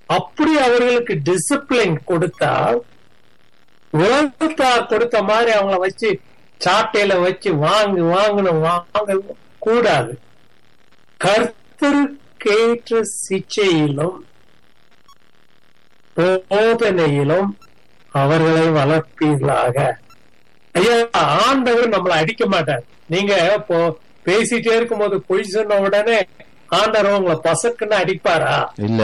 அப்படி அவர்களுக்கு டிசிப்ளின் கொடுத்தா உலகத்தார் கொடுத்த மாதிரி அவங்கள வச்சு சாட்டையில வச்சு வாங்கு வாங்கணும் வாங்க கூடாது கர்த்தருக்கேற்ற சிச்சையிலும் போதனையிலும் அவர்களை வளர்ப்பீர்களாக ஐயா ஆண்டவர் நம்மளை அடிக்க மாட்டார் நீங்க இப்போ பேசிட்டே இருக்கும்போது பொய் சொன்ன உடனே ஆண்டவர் உங்களை பசக்குன்னு அடிப்பாரா இல்ல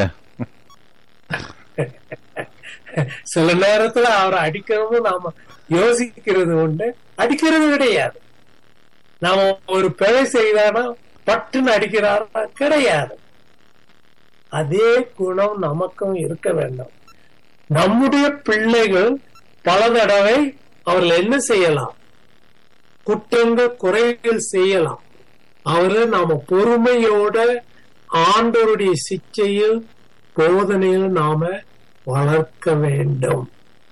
சில நேரத்துல அவரை அடிக்கிறதும் நாம யோசிக்கிறது உண்டு அடிக்கிறது கிடையாது நாம ஒரு பிழை செய்தானா பட்டுன்னு அடிக்கிறாரா கிடையாது அதே குணம் நமக்கும் இருக்க வேண்டும் நம்முடைய பிள்ளைகள் பல தடவை அவர்கள் என்ன செய்யலாம் குற்றங்கள் குறைகள் செய்யலாம் அவரை நாம பொறுமையோட ஆண்டவருடைய சிச்சையில் போதனையில் நாம வளர்க்க வேண்டும்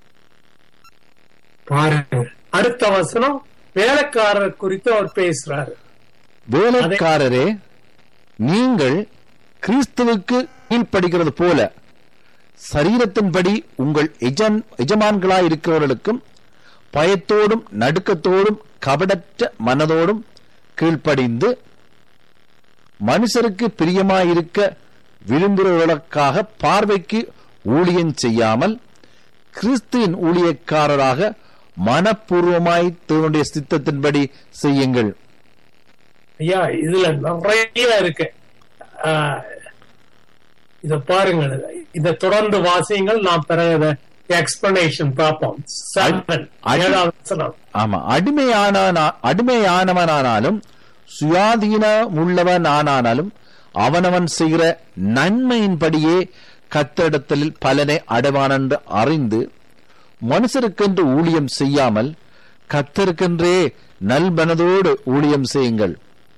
பாருங்க அடுத்த வசனம் வேலைக்காரர் குறித்து அவர் பேசுறாரு வேலைக்காரரே நீங்கள் கிறிஸ்துவுக்கு கீழ்ப்படுகிறது போல சரீரத்தின்படி உங்கள் எஜன் எஜமான்களாய் இருக்கிறவர்களுக்கும் பயத்தோடும் நடுக்கத்தோடும் கபடற்ற மனதோடும் கீழ்ப்படிந்து மனுஷருக்கு பிரியமாயிருக்க விரும்புகிறவர்களுக்காக பார்வைக்கு ஊழியம் செய்யாமல் கிறிஸ்துவின் ஊழியக்காரராக மனப்பூர்வமாய் தன்னுடைய சித்தத்தின்படி செய்யுங்கள் ஐயா இதுல நிறைய இருக்கு ஆஹ், இத பாருங்கள் இத தொடர்ந்து வாசியுங்கள் நாம் பிறகு எக்ஸ்பிளனேஷன் பார்ப்போம் Seven, அடி- ஏழாவது வசனம். ஆமா அடிமையான அடிமையானவனானாலும் சுயாதீனமுள்ளவனானாலும் அவனவன் செய்கிற நன்மையின்படியே கத்தரிடத்தில் பலனை அடைவான் என்று அறிந்து மனுஷருக்கென்று ஊழியம் செய்யாமல் கத்தருக்கென்றே நல்மனதோடு ஊழியம் செய்யுங்கள்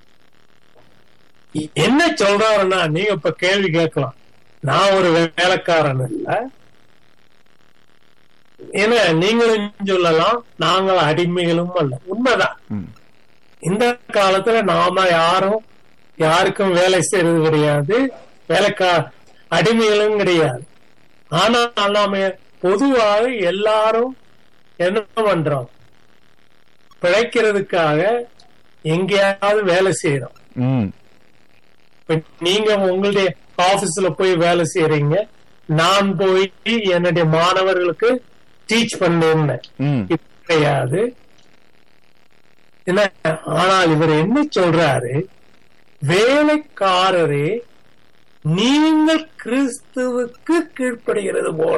என்ன சொல்றாருன்னா நீங்க இப்ப கேள்வி கேட்கலாம் நான் ஒரு வேலைக்காரன் இல்ல ஏன்னா நீங்களும் சொல்லலாம் நாங்கள் அடிமைகளும் அல்ல உண்மைதான் ம். இந்த காலத்துல நாம யாரும் யாருக்கும் வேலை செய்யறது கிடையாது வேலைக்கா அடிமைகளும் கிடையாது ஆனா நாம பொதுவாக எல்லாரும் என்ன பண்றோம் பிழைக்கிறதுக்காக எங்கேயாவது வேலை செய்யறோம் ம், இப்ப நீங்க உங்களுடைய ஆபீஸ்ல போய் வேலை செய்யறீங்க நான் போய் என்னுடைய மாணவர்களுக்கு டீச் பண்ணேன் ம், கிடையாது என்ன ஆனால் இவர் என்ன சொல்றாரு வேலைக்காரரே நீங்கள் கிறிஸ்துவுக்கு கீழ்ப்படுகிறது போல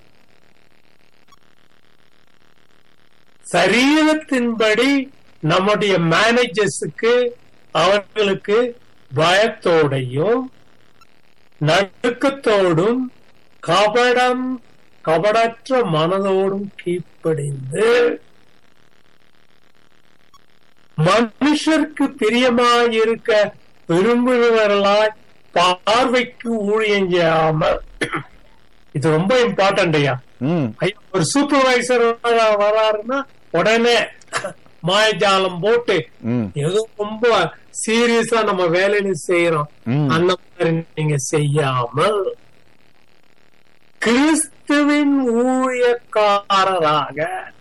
சரீரத்தின்படி நம்முடைய மேனேஜர்ஸுக்கு அவர்களுக்கு பயத்தோடையும் நடுக்கத்தோடும் கபடம் கபடற்ற மனதோடும் கீழ்ப்படிந்து மனுஷருக்கு பிரியமாயிருக்க விரும்புகிறவர்களாய் பார்வைக்கு ஊழியம் செய்யாமல் இது ரொம்ப இம்பார்ட்டன்ட் ஐயா ம், ஐயா, ஒரு சூப்பர்வைசர் வராருன்னா உடனே மாயஜாலம் போட்டு ம், ஏதோ ரொம்ப சீரியஸா நம்ம வேலையில செய்யறோம் ம். அந்த மாதிரி நீங்க செய்யாமல் கிறிஸ்துவின் ஊழியக்காரராக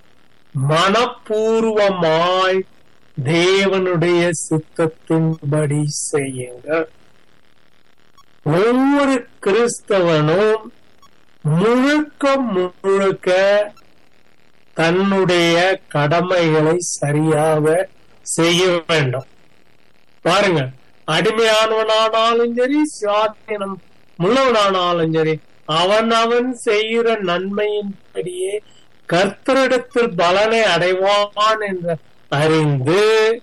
மனப்பூர்வமாய் தேவனுடைய சித்தத்தின்படி செய்யுங்கள் ஒவ்வொரு கிறிஸ்தவனும் முழுக்க முழுக்க தன்னுடைய கடமைகளை சரியாக செய்ய வேண்டும் பாருங்க அடிமையானவனானாலும் சரி சுவாதீனம் உள்ளவனானாலும் சரி அவன் அவன் செய்கிற நன்மையின்படியே கர்த்தரிடத்தில் பலனை அடைவான் என்று அறிந்து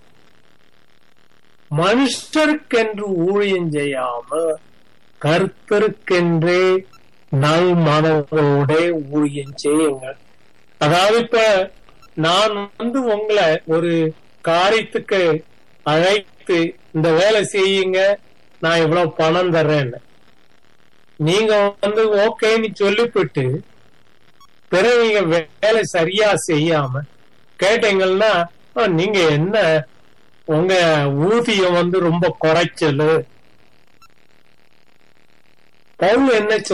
மனுஷருக்கென்று ஊழியம் செய்யாமல் கர்த்தருக்கென்றே நல் மனதோட ஊழியம் செய்யுங்கள் அதாவது இப்ப நான் வந்து உங்களை ஒரு காரியத்துக்கு அழைத்து இந்த வேலை செய்யுங்க நான் இவ்வளவு பணம் தர்றேன்னு நீங்க வந்து ஓகேன்னு சொல்லிவிட்டு பிறகு நீங்க வேலை சரியா செய்யாம கேட்டீங்கன்னா "ஆ, நீங்க என்ன உங்க ஊதியம் வந்து ரொம்ப குறைச்சலு பவுல் என்ன